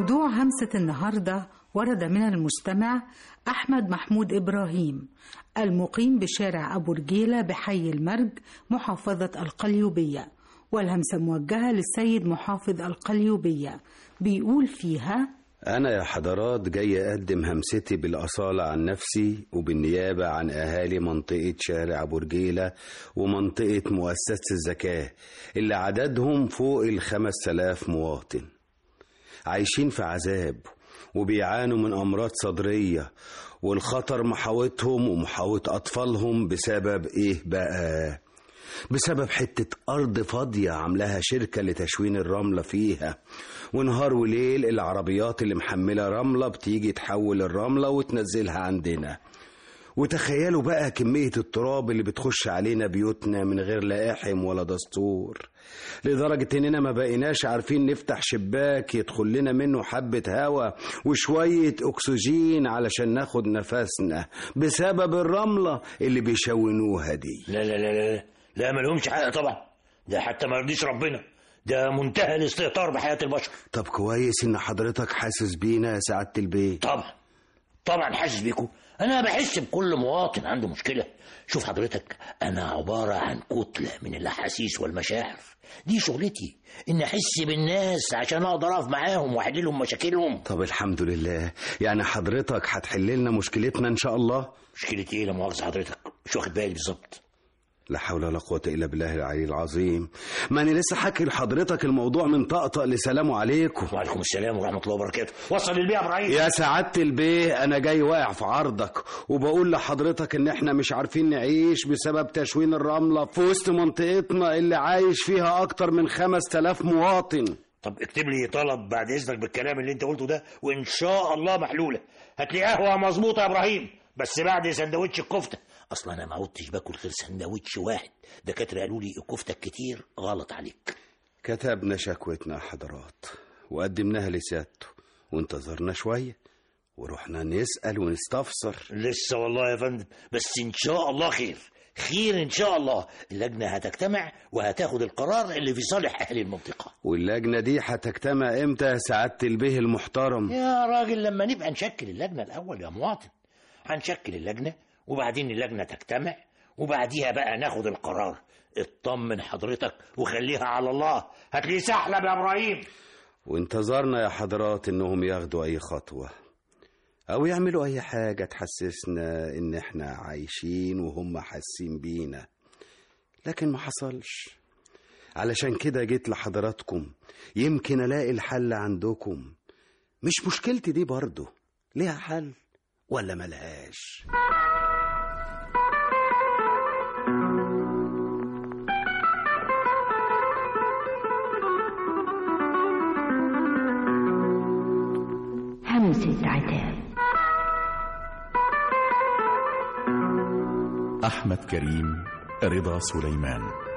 موضوع همسة النهاردة ورد من المستمع أحمد محمود إبراهيم المقيم بشارع أبو رجيلة بحي المرج محافظة القليوبية والهمسة موجهة للسيد محافظ القليوبية بيقول فيها أنا يا حضرات جاي أقدم همستي بالأصالة عن نفسي وبالنيابة عن أهالي منطقة شارع أبو رجيلة ومنطقة مؤسسة الزكاة اللي عددهم فوق الخمس تلاف مواطن عايشين في عذاب وبيعانوا من أمراض صدرية والخطر محاوطهم ومحاوط أطفالهم بسبب إيه بقى؟ بسبب حتة أرض فاضية عاملاها شركة لتشوين الرملة فيها ونهار وليل العربيات اللي محملة رملة بتيجي تحول الرملة وتنزلها عندنا وتخيلوا بقى كمية التراب اللي بتخش علينا بيوتنا من غير لائحم ولا دستور لدرجة إننا ما بقيناش عارفين نفتح شباك يدخل لنا منه حبة هوا وشوية أكسجين علشان ناخد نفسنا بسبب الرملة اللي بيشونوها دي لا لا لا لا لا ما لهمش حق طبعا ده حتى ما يرضيش ربنا ده منتهى الاستهتار بحياة البشر طب كويس إن حضرتك حاسس بينا يا سعادة البيت طبعا طبعا حاسس بيكم انا بحس بكل مواطن عنده مشكله شوف حضرتك انا عباره عن كتله من الاحاسيس والمشاعر دي شغلتي ان احس بالناس عشان اقدر اقف معاهم واحل لهم مشاكلهم طب الحمد لله يعني حضرتك هتحل لنا مشكلتنا إن شاء الله مشكلتي ايه لا مؤاخذه حضرتك مش واخد بالي بالظبط لا حول ولا قوة إلا بالله العلي العظيم ما أنا لسه حكي لحضرتك الموضوع من طقطق لسلام عليكم وعليكم السلام ورحمه الله وبركاته وصل للبيع يا ابراهيم يا سعادة البيه أنا جاي واقع في عرضك وبقول لحضرتك إن إحنا مش عارفين نعيش بسبب تشوين الرملة في وسط منطقتنا اللي عايش فيها أكتر من خمس تلاف مواطن طب اكتب لي طلب بعد اذنك بالكلام اللي انت قلته ده وان شاء الله محلوله هات لي قهوه مظبوطه يا ابراهيم بس بعد سندوتش الكفته اصلا انا ما عدتش باكل غير سندوتش واحد دكاتره قالوا لي الكفته الكتير غلط عليك كتبنا شكوتنا يا حضرات وقدمناها لسيادته وانتظرنا شوية ورحنا نسأل ونستفسر لسه والله يا فندم بس ان شاء الله خير خير ان شاء الله اللجنه هتجتمع وهتاخد القرار اللي في صالح اهل المنطقه واللجنة دي هتجتمع امتى يا سعادة البيه المحترم يا راجل لما نبقى نشكل اللجنه الاول يا مواطن هنشكل اللجنه وبعدين اللجنه تجتمع وبعديها بقى ناخد القرار اطمن حضرتك وخليها على الله هتلاقيه سحلب يا ابراهيم وانتظرنا يا حضرات انهم ياخدوا اي خطوة او يعملوا اي حاجة تحسسنا ان احنا عايشين وهم حاسين بينا لكن ما حصلش علشان كده جيت لحضراتكم يمكن الاقي الحل عندكم مش مشكلتي دي برضه ليها حل ولا ملهاش همسة عتاب أحمد كريم رضا سليمان